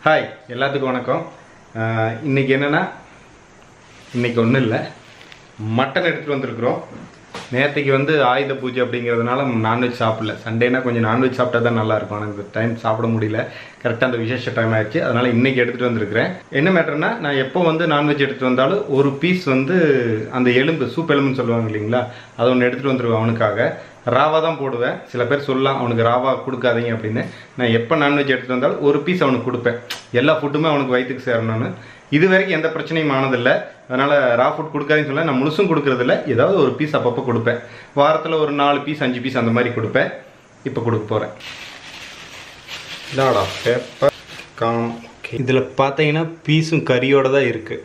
Hi எல்லாத்துக்கும் வணக்கம் ஆஹ் இன்னைக்கு என்னன்னா இன்னைக்கு ஒன்றும் இல்லை மட்டன் எடுத்துகிட்டு வந்திருக்கிறோம் நேற்றுக்கு வந்து ஆயுத பூஜை அப்படிங்கிறதுனால நான்வெஜ் சாப்பிடல சண்டேனா கொஞ்சம் நான்வெஜ் சாப்பிட்டா தான் நல்லா இருக்கும் எனக்கு டைம் சாப்பிட முடியல கரெக்டாக அந்த விசேஷ டைம் ஆயிடுச்சு அதனால இன்னைக்கு எடுத்துகிட்டு வந்திருக்கிறேன் என்ன மேட்டர்னா நான் எப்போ வந்து நான்வெஜ் எடுத்துகிட்டு வந்தாலும் ஒரு பீஸ் வந்து அந்த எலும்பு சூப் எலும்புன்னு சொல்லுவாங்க இல்லைங்களா அதை ஒன்று எடுத்துகிட்டு வந்துருவேன் அவனுக்காக ராவா தான் போடுவேன் சில பேர் சொல்லலாம் அவனுக்கு ராவா கொடுக்காதீங்க அப்படின்னு நான் எப்போ நான்வெஜ் எடுத்துகிட்டு வந்தாலும் ஒரு பீஸ் அவனுக்கு கொடுப்பேன் எல்லா ஃபுட்டுமே அவனுக்கு வயிற்றுக்கு சேரணும்னு இது வரைக்கும் எந்த பிரச்சனையும் ஆனதில்லை அதனால் ரா ஃபுட் கொடுக்காதீங்கன்னு சொல்ல நான் முழுசும் கொடுக்கறதில்ல ஏதாவது ஒரு பீஸ் அப்பப்போ கொடுப்பேன் வாரத்தில் ஒரு நாலு பீஸ் அஞ்சு பீஸ் அந்த மாதிரி கொடுப்பேன் இப்போ கொடுக்க போகிறேன் இதாடா பேப்பர் காம் இதில் பார்த்தீங்கன்னா பீஸும் கறியோட தான் இருக்குது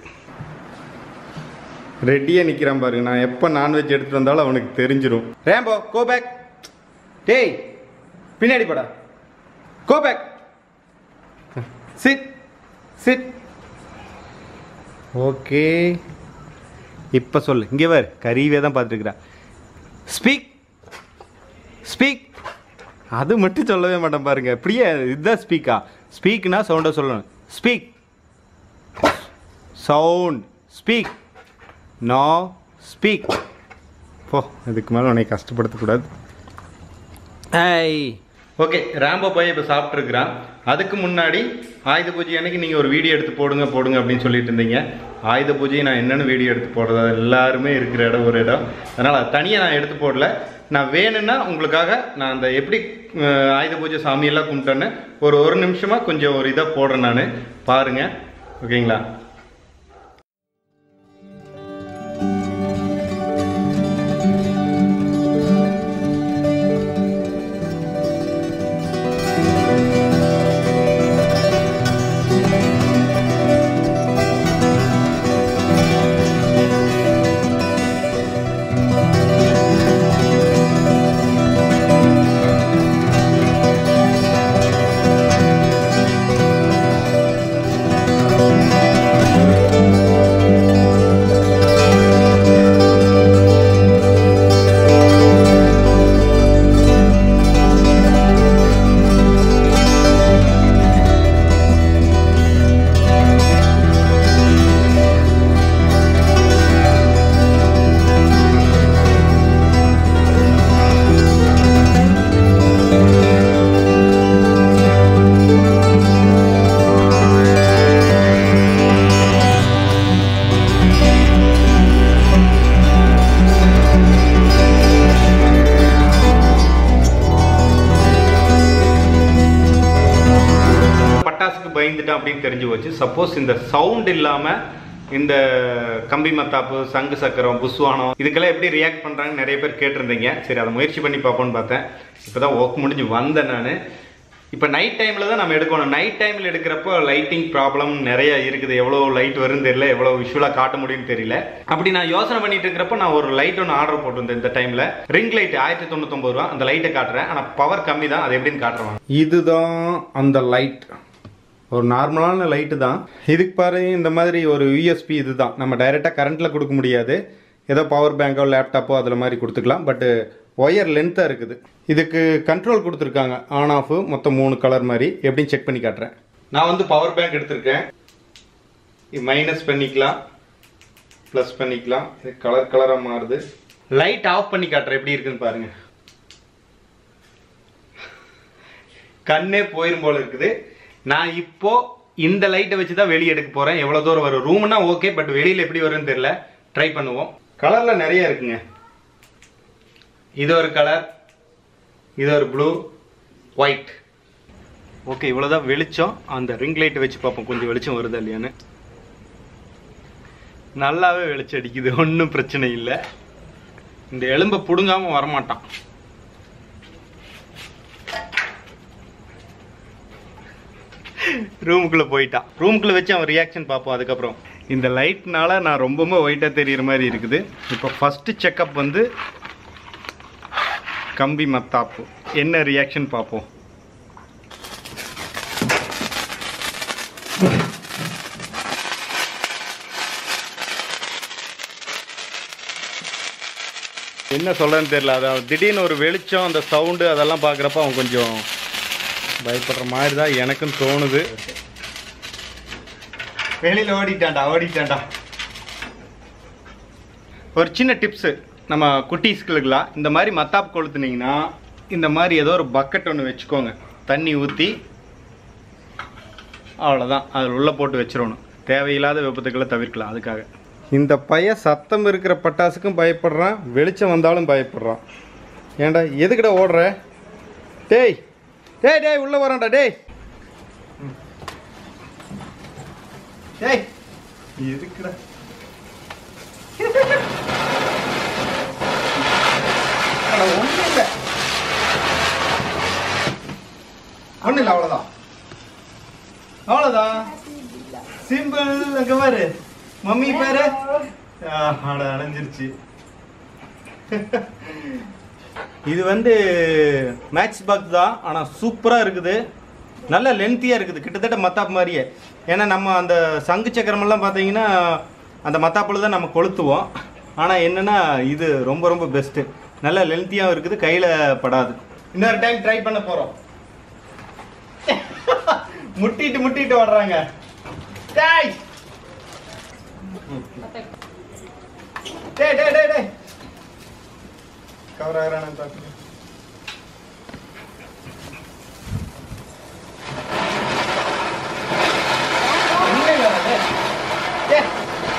ரெடியாக நிற்கிறான் பாருங்க நான் எப்போ நான்வெஜ் எடுத்துட்டு வந்தாலும் அவனுக்கு தெரிஞ்சிடும் ரேம்போ கோ பேக் டேய் பின்னாடி படா go back sit sit okay இப்போ சொல்லு இங்கே வேறு கறிவே தான் பார்த்துருக்குறான் ஸ்பீக் ஸ்பீக் அது மட்டும் சொல்லவே மாட்டேன் பாருங்க இப்படியே இதுதான் ஸ்பீக்கா ஸ்பீக்னா சவுண்டை சொல்லணும் speak sound speak no speak போ இதுக்கு மேலே உன்னை கஷ்டப்படுத்தக்கூடாது ஐய் ஓகே ராம்போ போய் இப்போ சாப்பிட்ருக்குறான் அதுக்கு முன்னாடி ஆயுத பூஜை அன்னைக்கு நீங்கள் ஒரு வீடியோ எடுத்து போடுங்க போடுங்க அப்படின்னு சொல்லிட்டு இருந்தீங்க ஆயுத பூஜை நான் என்னென்னு வீடியோ எடுத்து போடுறதா எல்லாருமே இருக்கிற இடம் ஒரு இடம் அதனால் அது தனியாக நான் எடுத்து போடல நான் வேணும்னா உங்களுக்காக நான் அந்த எப்படி அஹ், ஆயுத பூஜை சாமியெல்லாம் கும்பிட்டேன்னு ஒரு ஒரு நிமிஷமாக கொஞ்சம் ஒரு இதாக போடுறேன் நான் பாருங்கள் ஓகேங்களா பட்டாசுக்கு பயந்துட்டான் அப்படின்னு தெரிஞ்சு போச்சு சப்போஸ் இந்த சவுண்ட் இல்லாம இந்த கம்பி மத்தாப்பு சங்கு சக்கரம் புஸ்வானம் இதுக்கெல்லாம் எப்படி ரியாக்ட் பண்றாங்கன்னு நிறைய பேர் கேட்டிருந்தீங்க சரி அதை முயற்சி பண்ணி பார்ப்போம்னு பார்த்தேன் இப்போதான் ஒர்க் முடிஞ்சு வந்தேன் நான் இப்போ நைட் டைமில் தான் நம்ம எடுக்கணும் நைட் டைமில் எடுக்கிறப்போ லைட்டிங் ப்ராப்ளம் நிறைய இருக்குது எவ்வளோ லைட் வரும்னு தெரியல எவ்வளோ விஷுவலாக காட்ட முடியும்னு தெரியல அப்படி நான் யோசனை பண்ணிட்டு இருக்கிறப்ப நான் ஒரு லைட் ஒன்று ஆர்டர் போட்டிருந்தேன் இந்த டைமில் ரிங் லைட் ஆயிரத்தி தொண்ணூத்தொம்பது ரூபா அந்த லைட்டை காட்டுறேன் ஆனால் பவர் கம்மி தான் அது எப்படின்னு காட்டுறேன் இதுதான் அந்த லைட் ஒரு நார்மலான லைட்டு தான் இதுக்கு பாரு இந்த மாதிரி ஒரு யூஎஸ்பி இதுதான் நம்ம டைரெக்டாக கரண்ட்டில் கொடுக்க முடியாது ஏதோ பவர் பேங்கோ லேப்டாப்போ அதில் மாதிரி கொடுத்துக்கலாம் பட்டு ஒயர் லென்த்தாக இருக்குது இதுக்கு கண்ட்ரோல் கொடுத்துருக்காங்க ஆன் ஆஃப் மொத்தம் மூணு கலர் மாதிரி எப்படின்னு செக் பண்ணி காட்டுறேன் நான் வந்து பவர் பேங்க் எடுத்திருக்கேன் இது மைனஸ் பண்ணிக்கலாம் ப்ளஸ் பண்ணிக்கலாம் இது கலர் கலராக மாறுது லைட் ஆஃப் பண்ணி காட்டுறேன் எப்படி இருக்குன்னு பாருங்க கண்ணே போயிரும் போல இருக்குது நான் இப்போ இந்த லைட்டை வச்சு தான் வெளியே எடுக்க போறேன் எவ்வளவு தூரம் வரும் ரூம்னா ஓகே பட் வெளியில எப்படி வரும்னு தெரியல ட்ரை பண்ணுவோம் கலர்ல நிறைய இருக்குங்க இது ஒரு கலர் இது ஒரு ப்ளூ ஒயிட் ஓகே இவ்வளவுதான் வெளிச்சம் அந்த ரிங் லைட்டை வச்சு பார்ப்போம் கொஞ்சம் வெளிச்சம் வருதா இல்லையான்னு நல்லாவே வெளிச்சம் அடிக்குது ஒன்றும் பிரச்சனை இல்லை இந்த எலும்பை பிடுங்காம வரமாட்டான் ரூமுக்குள்ள போயிட்டான் ரூமுக்குள்ள வச்சு அவன் ரியாக்ஷன் பார்ப்போம் அதுக்கப்புறம் இந்த லைட்னால நான் ரொம்பவும் ஒயிட்டாக தெரியுற மாதிரி இருக்குது இப்போ ஃபர்ஸ்ட் செக்கப் வந்து கம்பி மத்தாப்பு என்ன ரியாக்ஷன் பார்ப்போம் என்ன சொல்றேன்னு தெரியல அதான் திடீர்னு ஒரு வெளிச்சம் அந்த சவுண்டு அதெல்லாம் பார்க்குறப்ப அவன் கொஞ்சம் பயப்படுற மாதிரி தான் எனக்கும் தோணுது வெளியில ஓடிட்டான்டா ஓடிட்டான்டா ஒரு சின்ன டிப்ஸு நம்ம குட்டீஸ்களுக்கெல்லாம் இந்த மாதிரி மத்தாப்பு கொளுத்துனீங்கன்னா இந்த மாதிரி ஏதோ ஒரு பக்கெட் ஒன்று வச்சுக்கோங்க தண்ணி ஊற்றி அவ்வளோதான் அதில் உள்ளே போட்டு வச்சிடணும் தேவையில்லாத விபத்துக்களை தவிர்க்கலாம் அதுக்காக இந்த பையன் சத்தம் இருக்கிற பட்டாசுக்கும் பயப்படுறான் வெளிச்சம் வந்தாலும் பயப்படுறான் ஏன்டா எதுக்குடா ஓடுற டேய் டேய் டேய் உள்ளே வரான்டா டேய் டேய் எதுக்குடா அட, ஒண்ணும் இல்ல ஒண்ணும் இல்ல அவ்வளவுதான் அவ்வளவுதான் சிம்பிள் அங்க பாரு மம்மி பேரு அட அடைஞ்சிருச்சு இது வந்து மேட்ச் பாக்ஸ் தான் ஆனா சூப்பரா இருக்குது நல்ல லென்த்தியா இருக்குது கிட்டத்தட்ட மத்தாப்பு மாதிரியே ஏன்னா நம்ம அந்த சங்கு சக்கரம் எல்லாம் பார்த்தீங்கன்னா அந்த மத்தாப்புல தான் நம்ம கொளுத்துவோம் ஆனா என்னன்னா இது ரொம்ப ரொம்ப பெஸ்ட் நல்ல லென்த்தியாகவும் இருக்குது கையில படாது இன்னொரு டைம் ட்ரை பண்ண போறோம் முட்டிட்டு முட்டிட்டு வர்றாங்க டேய் டேய் டேய் டேய் டேய் கவர் ஆகிறானு பார்த்துட்டு இல்லை, இல்லை, டேய். டேய்.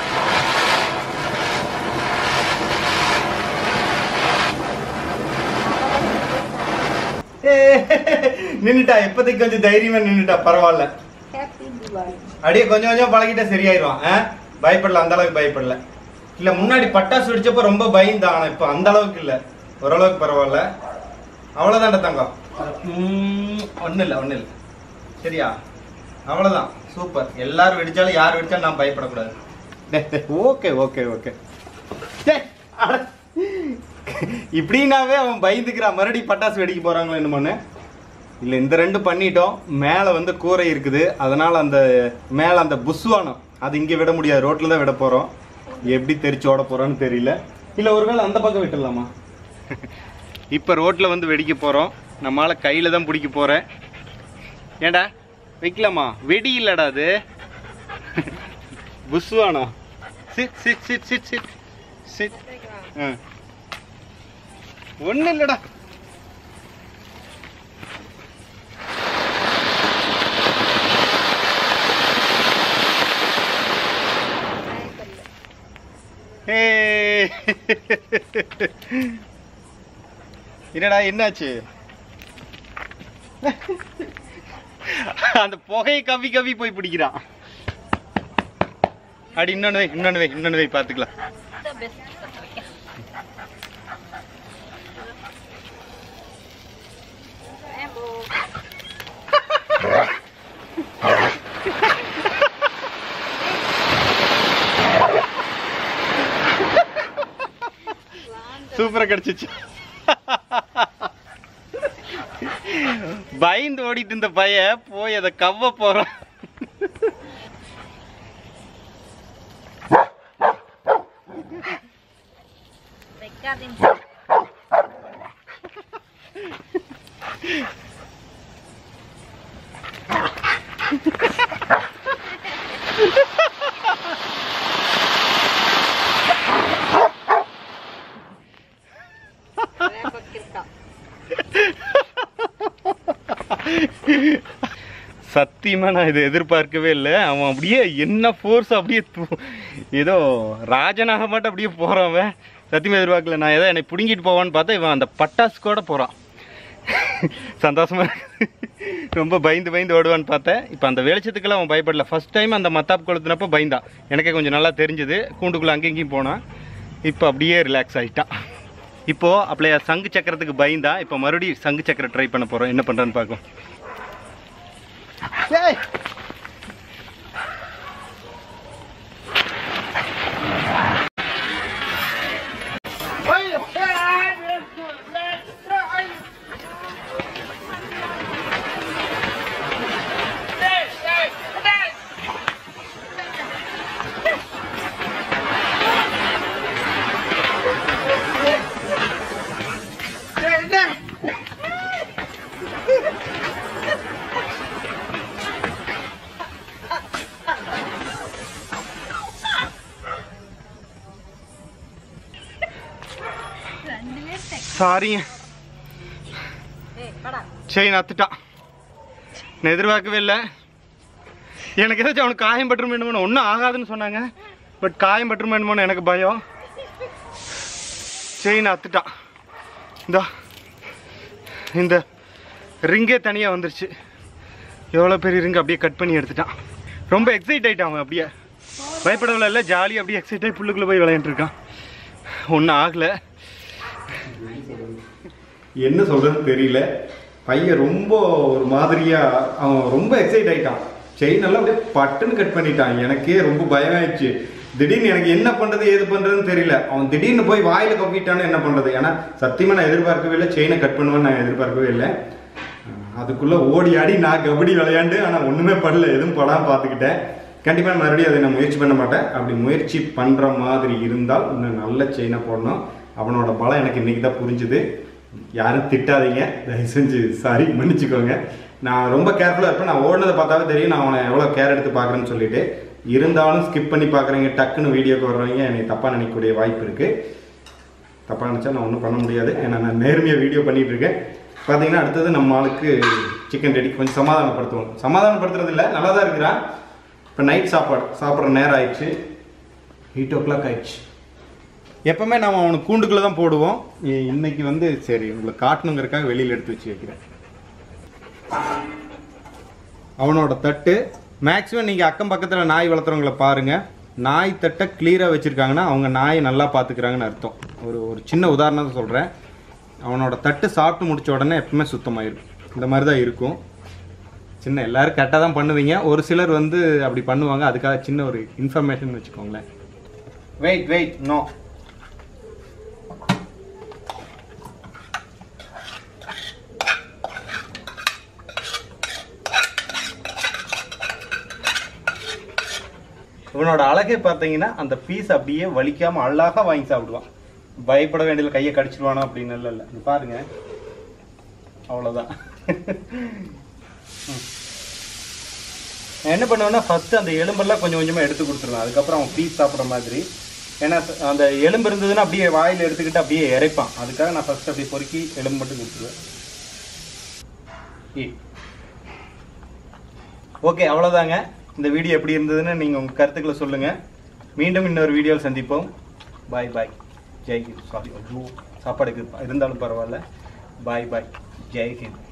ஏய், நின்னுட்டா இப்போதைக்கு கொஞ்சம் தைரியமா நின்னுட்டா பரவாயில்ல ஹாப்பி திவாலி அப்படியே கொஞ்சம் கொஞ்சம் பழகிட்டா சரியாயிரும் ஆ? பயப்படல அந்த அளவுக்கு பயப்படல இல்ல முன்னாடி பட்டாசு வெடிச்சப்ப ரொம்ப பயந்தான் ஆனா இப்ப அந்த அளவுக்கு இல்ல ஓரளவுக்கு பரவாயில்ல அவ்வளவுதான்டா தங்கம் ம், ஒண்ணும் இல்ல ஒண்ணும் இல்ல சரியா அவ்வளவுதான் சூப்பர் எல்லாரும் வெடிச்சாலும் யார் வெடிச்சாலும் நான் பயப்படக்கூடாது ஓகே ஓகே ஓகே இப்படின்னாவே அவன் பயந்துக்கிறான் மறுபடியும் பட்டாசு வெடிக்க போறாங்களோ என்னமோன்னு இல்லை இந்த ரெண்டு பண்ணிட்டோம் மேலே வந்து கூரை இருக்குது அதனால அந்த மேலே அந்த புஸ்வானம் அது இங்கே விட முடியாது ரோட்டில் தான் விட போகிறோம் எப்படி தெரிச்சு ஓட போகிறோன்னு தெரியல இல்லை ஒருவேளை அந்த பக்கம் விட்டுடலாமா இப்போ ரோட்டில் வந்து வெடிக்க போகிறோம் நம்மளால் கையில் தான் பிடிக்க போகிறேன் ஏண்டா வைக்கலாமா வெடி இல்லடா அது புஸ்வானம் sit sit sit sit sit sit ஆ ஒன்றும் இல்லைடா ஏய். என்னடா என்னாச்சு அந்த புகையை கவி கவி போய் பிடிக்கிறான் அடி இன்னொன்னு வை இன்னொன்னு வை இன்னொன்னு வை பார்த்துக்கலாம் the best சமைக்க Rambo. சூப்பரா கிடைச்சிச்சு பயந்து ஓடிட்டு இருந்த பையன் போய் அதை கவ்வ போறான் வைக்காதீங்க Rambo கிறுக்கா. சத்தியமா நான் இதை எதிர்பார்க்கவே இல்லை அவன் அப்படியே என்ன ஃபோர்ஸ் அப்படியே து- ஏதோ ராஜனாக மட்டும் அப்படியே போறான் அவன் சத்தியமா எதிர்பார்க்கல நான் ஏதோ என்னை பிடுங்கிட்டு போவான்னு பார்த்தா இவன் அந்த பட்டாசு கூட போறான் சந்தோஷமா இருக்கு. ரொம்ப பயந்து பயந்து ஓடுவான்னு பார்த்தேன் இப்போ அந்த வெளிச்சத்துக்கெல்லாம் அவன் பயப்படல ஃபர்ஸ்ட் டைம் அந்த மத்தாப்பு கொளுத்துனப்போ பயந்தான் எனக்கே கொஞ்சம் நல்லா தெரிஞ்சுது கூண்டுக்குள்ளே அங்கேயும் இங்கேயும் போனான் இப்போ அப்படியே ரிலாக்ஸ் ஆகிட்டான் இப்போ அப்படியே சங்கு சக்கரத்துக்கு பயந்தா இப்போ மறுபடியும் சங்கு சக்கரம் ட்ரை பண்ண போகிறோம் என்ன பண்ணுறான்னு பார்க்கலாம் ஏய் சாரிங்க ஏய் வாடா செயின் அத்துட்டான் நான் எதிர்பார்க்கவே இல்லை எனக்கு ஏதாச்சும் அவனுக்கு காயம் பட்டுருமேணுமோ ஒன்றும் ஆகாதுன்னு சொன்னாங்க பட் காயம் பட்டுருமேணுமோன்னு எனக்கு பயம் செயின் அத்துட்டான் இந்தா இந்த ரிங்கே தனியாக வந்துருச்சு எவ்வளோ பெரிய ரிங் அப்படியே கட் பண்ணி எடுத்துட்டான் ரொம்ப எக்ஸைட் ஆகிட்டான் அவன் அப்படியே பயப்படவில்லை இல்லை ஜாலியாக அப்படியே எக்ஸைட் ஆகி புல்லுக்குள்ளே போய் விளையாண்டுருக்கான் ஒன்றும் ஆகலை என்ன சொல்றதுன்னு தெரியல பையன் ரொம்ப ஒரு மாதிரியா அவன் ரொம்ப எக்ஸைட் ஆயிட்டான் செயின் எல்லாம் அப்படியே பட்டுன்னு கட் பண்ணிட்டான் எனக்கே ரொம்ப பயம் ஆயிடுச்சு திடீர்னு எனக்கு என்ன பண்றது ஏது பண்றதுன்னு தெரியல அவன் திடீர்னு போய் வாயில கப்பிட்டான்னு என்ன பண்றது ஏன்னா சத்தியமா நான் எதிர்பார்க்கவே இல்லை செயினை கட் பண்ணுவேன்னு நான் எதிர்பார்க்கவே இல்லை அதுக்குள்ள ஓடி ஆடி நான் கபடி விளையாண்டு ஆனா ஒண்ணுமே படல எதுவும் படாம பார்த்துக்கிட்டேன் கண்டிப்பா மறுபடியும் அதை நான் முயற்சி பண்ண மாட்டேன் அப்படி முயற்சி பண்ற மாதிரி இருந்தால் இன்னும் நல்ல செயினை போடணும் அவனோட பலம் எனக்கு இன்னைக்கு தான் புரிஞ்சுது யாரும் திட்டாதீங்க தயவு செஞ்சு சாரி மன்னிச்சுக்கோங்க நான் ரொம்ப கேர்ஃபுல்லாக இருப்பேன் நான் ஓடினதை பார்த்தாவே தெரியும் நான் அவனை எவ்வளோ கேர் எடுத்து பார்க்குறேன்னு சொல்லிட்டு இருந்தாலும் ஸ்கிப் பண்ணி பார்க்குறீங்க டக்குன்னு வீடியோக்கு வர்றவங்க என்னை தப்பாக நினைக்கக்கூடிய வாய்ப்பு இருக்குது தப்பாக நினச்சா நான் ஒன்றும் பண்ண முடியாது ஏன்னா நான் நேர்மையாக வீடியோ பண்ணிட்டு இருக்கேன் பார்த்தீங்கன்னா அடுத்தது நம்ம ஆளுக்கு சிக்கன் ரெடி கொஞ்சம் சமாதானப்படுத்துவோம் சமாதானப்படுத்துறது இல்லை நல்லா தான் இருக்கிறான் இப்போ நைட் சாப்பாடு சாப்பிட்ற நேரம் ஆயிடுச்சு எயிட் ஓ கிளாக் ஆயிடுச்சு எப்பவுமே நம்ம அவனுக்கு கூண்டுக்குள்ளே தான் போடுவோம் இ- இன்னைக்கு வந்து சரி உங்களுக்கு காட்டணுங்கிறதுக்காக வெளியில் எடுத்து வச்சு வைக்கிறேன் அவனோட தட்டு மேக்ஸிமம் நீங்கள் அக்கம் பக்கத்தில் நாய் வளர்த்துறவங்கள பாருங்கள் நாய் தட்டை கிளியராக வச்சுருக்காங்கன்னா அவங்க நாயை நல்லா பார்த்துக்கிறாங்கன்னு அர்த்தம் ஒரு ஒரு சின்ன உதாரணத்தை சொல்கிறேன் அவனோட தட்டு சாப்பிட்டு முடிச்ச உடனே எப்பவுமே சுத்தமாயிரும் இந்த மாதிரி தான் இருக்கும் சின்ன எல்லாரும் கரெக்டாக தான் பண்ணுவீங்க ஒரு சிலர் வந்து அப்படி பண்ணுவாங்க அதுக்காக சின்ன ஒரு இன்ஃபர்மேஷன் வச்சுக்கோங்களேன் வெயிட் வெயிட் நோ இவனோட அழகே பார்த்தீங்கன்னா அந்த பீஸ் அப்படியே வலிக்காம அழகா வாங்கி சாப்பிடுவான் பயப்பட வேண்டியதில்லை கையை கடிச்சிடுவானோ அப்படின்னு இல்லை இல்லை இங்க பாருங்க அவ்வளோதான் நான் என்ன பண்ணுவேன்னா ஃபர்ஸ்ட் அந்த எலும்பெல்லாம் கொஞ்சம் கொஞ்சமாக எடுத்து கொடுத்துருவேன் அதுக்கப்புறம் அவன் பீஸ் சாப்பிட்ற மாதிரி ஏன்னா அந்த எலும்பு இருந்ததுன்னா அப்படியே வாயில் எடுத்துக்கிட்டு அப்படியே இறைப்பான் அதுக்காக நான் ஃபர்ஸ்ட் அப்படியே பொறுக்கி எலும்பு மட்டும் கொடுத்துருவேன் ஓகே அவ்வளோதாங்க இந்த வீடியோ எப்படி இருந்ததுன்னு நீங்கள் உங்கள் கருத்துக்களை சொல்லுங்கள் மீண்டும் இன்னொரு வீடியோவில் சந்திப்போம் bye bye Jai Hind sorry ஐயோ சாப்பாடுக்கு இருந்தாலும் பரவாயில்ல பாய் பாய் ஜெய் ஹிந்த்